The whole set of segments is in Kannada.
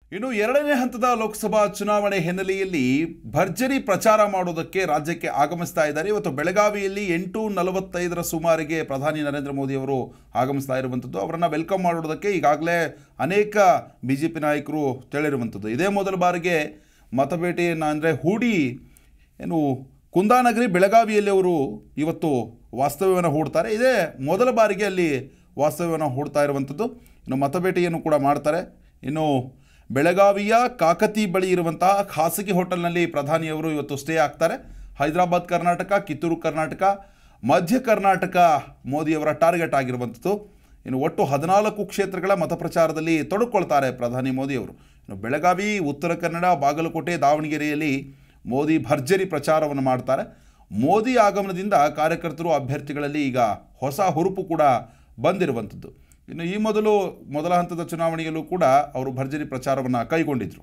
ಇನ್ನು ಎರಡನೇ ಹಂತದ ಲೋಕಸಭಾ ಚುನಾವಣೆ ಹಿನ್ನೆಲೆಯಲ್ಲಿ ಭರ್ಜರಿ ಪ್ರಚಾರ ಮಾಡೋದಕ್ಕೆ ರಾಜ್ಯಕ್ಕೆ ಆಗಮಿಸ್ತಾ ಇದ್ದಾರೆ ಇವತ್ತು ಬೆಳಗಾವಿಯಲ್ಲಿ ಎಂಟು ನಲವತ್ತೈದರ ಸುಮಾರಿಗೆ ಪ್ರಧಾನಿ ನರೇಂದ್ರ ಮೋದಿ ಅವರು ಆಗಮಿಸ್ತಾ ಇರುವಂಥದ್ದು ಅವರನ್ನು ವೆಲ್ಕಮ್ ಮಾಡೋದಕ್ಕೆ ಈಗಾಗಲೇ ಅನೇಕ ಬಿ ಜೆ ಪಿ ನಾಯಕರು ತೆರಳಿರುವಂಥದ್ದು ಇದೇ ಮೊದಲ ಬಾರಿಗೆ ಮತಬೇಟೆಯನ್ನು ಅಂದರೆ ಹೂಡಿ ಏನು ಕುಂದಾನಗರಿ ಬೆಳಗಾವಿಯಲ್ಲಿ ಅವರು ಇವತ್ತು ವಾಸ್ತವ್ಯವನ್ನು ಹೂಡ್ತಾರೆ ಇದೇ ಮೊದಲ ಬಾರಿಗೆ ಅಲ್ಲಿ ವಾಸ್ತವ್ಯವನ್ನು ಹೂಡ್ತಾ ಇರುವಂಥದ್ದು ಇನ್ನು ಮತಬೇಟೆಯನ್ನು ಕೂಡ ಮಾಡ್ತಾರೆ ಇನ್ನು ಬೆಳಗಾವಿಯ ಕಾಕತಿ ಬಳಿ ಇರುವಂತಹ ಖಾಸಗಿ ಹೋಟೆಲ್ನಲ್ಲಿ ಪ್ರಧಾನಿಯವರು ಇವತ್ತು ಸ್ಟೇ ಆಗ್ತಾರೆ ಹೈದರಾಬಾದ್ ಕರ್ನಾಟಕ ಕಿತ್ತೂರು ಕರ್ನಾಟಕ ಮಧ್ಯ ಕರ್ನಾಟಕ ಮೋದಿಯವರ ಟಾರ್ಗೆಟ್ ಆಗಿರುವಂಥದ್ದು ಇನ್ನು ಒಟ್ಟು ಹದಿನಾಲ್ಕು ಕ್ಷೇತ್ರಗಳ ಮತಪ್ರಚಾರದಲ್ಲಿ ತೊಡಗಿಕೊಳ್ತಾರೆ ಪ್ರಧಾನಿ ಮೋದಿಯವರು ಇನ್ನು ಬೆಳಗಾವಿ ಉತ್ತರ ಕನ್ನಡ ಬಾಗಲಕೋಟೆ ದಾವಣಗೆರೆಯಲ್ಲಿ ಮೋದಿ ಭರ್ಜರಿ ಪ್ರಚಾರವನ್ನು ಮಾಡ್ತಾರೆ ಮೋದಿ ಆಗಮನದಿಂದ ಕಾರ್ಯಕರ್ತರು ಅಭ್ಯರ್ಥಿಗಳಲ್ಲಿ ಈಗ ಹೊಸ ಹುರುಪು ಕೂಡ ಬಂದಿರುವಂಥದ್ದು ಇನ್ನು ಈ ಮೊದಲು ಮೊದಲ ಹಂತದ ಚುನಾವಣೆಯಲ್ಲೂ ಕೂಡ ಅವರು ಭರ್ಜರಿ ಪ್ರಚಾರವನ್ನು ಕೈಗೊಂಡಿದ್ದರು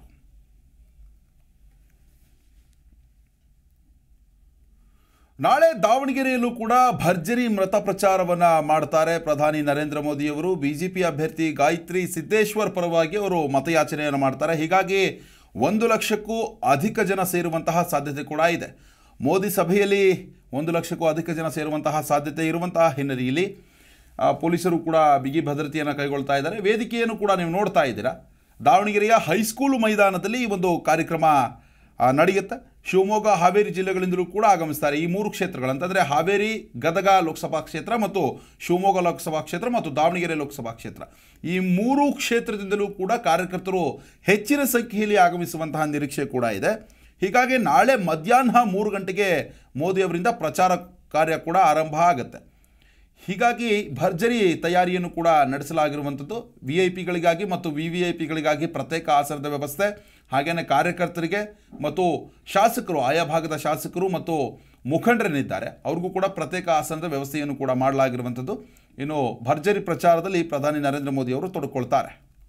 ನಾಳೆ ದಾವಣಗೆರೆಯಲ್ಲೂ ಕೂಡ ಭರ್ಜರಿ ಮತ ಪ್ರಚಾರವನ್ನು ಮಾಡ್ತಾರೆ ಪ್ರಧಾನಿ ನರೇಂದ್ರ ಮೋದಿಯವರು ಬಿ ಜೆ ಪಿ ಅಭ್ಯರ್ಥಿ ಗಾಯತ್ರಿ ಸಿದ್ದೇಶ್ವರ್ ಪರವಾಗಿ ಅವರು ಮತಯಾಚನೆಯನ್ನು ಮಾಡ್ತಾರೆ ಹೀಗಾಗಿ ಒಂದು ಲಕ್ಷಕ್ಕೂ ಅಧಿಕ ಜನ ಸೇರುವಂತಹ ಸಾಧ್ಯತೆ ಕೂಡ ಇದೆ ಮೋದಿ ಸಭೆಯಲ್ಲಿ ಒಂದು ಲಕ್ಷಕ್ಕೂ ಅಧಿಕ ಜನ ಸೇರುವಂತಹ ಸಾಧ್ಯತೆ ಇರುವಂತಹ ಹಿನ್ನೆಲೆಯಲ್ಲಿ ಆ, ಪೊಲೀಸರು ಕೂಡ ಬಿಗಿ ಭದ್ರತೆಯನ್ನು ಕೈಗೊಳ್ತಾ ಇದ್ದಾರೆ ವೇದಿಕೆಯನ್ನು ಕೂಡ ನೀವು ನೋಡ್ತಾ ಇದ್ದೀರಾ ದಾವಣಗೆರೆಯ ಹೈಸ್ಕೂಲ್ ಮೈದಾನದಲ್ಲಿ ಈ ಒಂದು ಕಾರ್ಯಕ್ರಮ ಆ, ನಡೆಯುತ್ತೆ ಶಿವಮೊಗ್ಗ ಹಾವೇರಿ ಜಿಲ್ಲೆಗಳಿಂದಲೂ ಕೂಡ ಆಗಮಿಸ್ತಾರೆ ಈ ಮೂರು ಕ್ಷೇತ್ರಗಳು ಅಂತಂದರೆ ಹಾವೇರಿ ಗದಗ ಲೋಕಸಭಾ ಕ್ಷೇತ್ರ ಮತ್ತು ಶಿವಮೊಗ್ಗ ಲೋಕಸಭಾ ಕ್ಷೇತ್ರ ಮತ್ತು ದಾವಣಗೆರೆ ಲೋಕಸಭಾ ಕ್ಷೇತ್ರ ಈ ಮೂರು ಕ್ಷೇತ್ರದಿಂದಲೂ ಕೂಡ ಕಾರ್ಯಕರ್ತರು ಹೆಚ್ಚಿನ ಸಂಖ್ಯೆಯಲ್ಲಿ ಆಗಮಿಸುವಂತಹ ನಿರೀಕ್ಷೆ ಕೂಡ ಇದೆ ಹೀಗಾಗಿ ನಾಳೆ ಮಧ್ಯಾಹ್ನ ಮೂರು ಗಂಟೆಗೆ ಮೋದಿ ಅವರಿಂದ ಪ್ರಚಾರ ಕಾರ್ಯ ಕೂಡ ಆರಂಭ ಆಗುತ್ತೆ ಹೀಗಾಗಿ ಭರ್ಜರಿ ತಯಾರಿಯನ್ನು ಕೂಡ ನಡೆಸಲಾಗಿರುವಂಥದ್ದು ವಿ ಐ ಪಿಗಳಿಗಾಗಿ ಮತ್ತು ವಿ ವಿ ಐ ಪಿಗಳಿಗಾಗಿ ಪ್ರತ್ಯೇಕ ಆಸನದ ವ್ಯವಸ್ಥೆ ಹಾಗೆಯೇ ಕಾರ್ಯಕರ್ತರಿಗೆ ಮತ್ತು ಶಾಸಕರು ಆಯಾ ಭಾಗದ ಶಾಸಕರು ಮತ್ತು ಮುಖಂಡರೇನಿದ್ದಾರೆ ಅವ್ರಿಗೂ ಕೂಡ ಪ್ರತ್ಯೇಕ ಆಸನದ ವ್ಯವಸ್ಥೆಯನ್ನು ಕೂಡ ಮಾಡಲಾಗಿರುವಂಥದ್ದು ಇನ್ನು ಭರ್ಜರಿ ಪ್ರಚಾರದಲ್ಲಿ ಪ್ರಧಾನಿ ನರೇಂದ್ರ ಮೋದಿ ಅವರು ತೊಡಕೊಳ್ತಾರೆ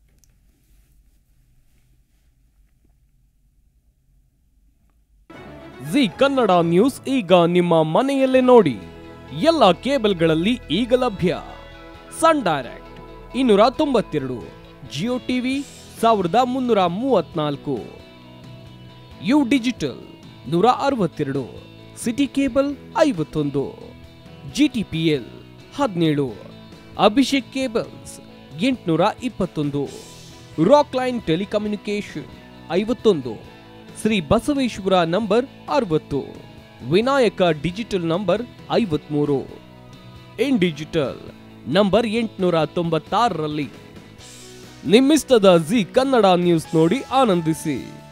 ಜಿ ಕನ್ನಡ ನ್ಯೂಸ್ ಈಗ ನಿಮ್ಮ ಮನೆಯಲ್ಲೇ ನೋಡಿ ಎಲ್ಲ ಕೇಬಲ್ಗಳಲ್ಲಿ ಈಗ ಲಭ್ಯ ಸನ್ ಡೈರೆಕ್ಟ್ ಇನ್ನೂರ ತೊಂಬತ್ತೆರಡು ಜಿಯೋ ಟಿವಿ ಸಾವಿರದ ಮುನ್ನೂರ ಮೂವತ್ನಾಲ್ಕು ಯು ಡಿಜಿಟಲ್ ನೂರ ಅರವತ್ತೆರಡು ಸಿಟಿ ಕೇಬಲ್ ಐವತ್ತೊಂದು ಜಿ ಟಿ ಪಿ ಎಲ್ ಹದಿನೇಳು ಅಭಿಷೇಕ್ ಕೇಬಲ್ಸ್ ಎಂಟುನೂರ ಇಪ್ಪತ್ತೊಂದು ರಾಕ್ ಲೈನ್ ಟೆಲಿಕಮ್ಯುನಿಕೇಶನ್ ಐವತ್ತೊಂದು ಶ್ರೀ ಬಸವೇಶ್ವರ ನಂಬರ್ ಅರವತ್ತು ವಿನಾಯಕ ಡಿಜಿಟಲ್ ನಂಬರ್ ಐವತ್ಮೂರು ಇನ್ ಡಿಜಿಟಲ್ ನಂಬರ್ ಎಂಟುನೂರ ತೊಂಬತ್ತಾರರಲ್ಲಿ ನಿಮ್ಮಿಸ್ತದ ಜಿ ಕನ್ನಡ ನ್ಯೂಸ್ ನೋಡಿ ಆನಂದಿಸಿ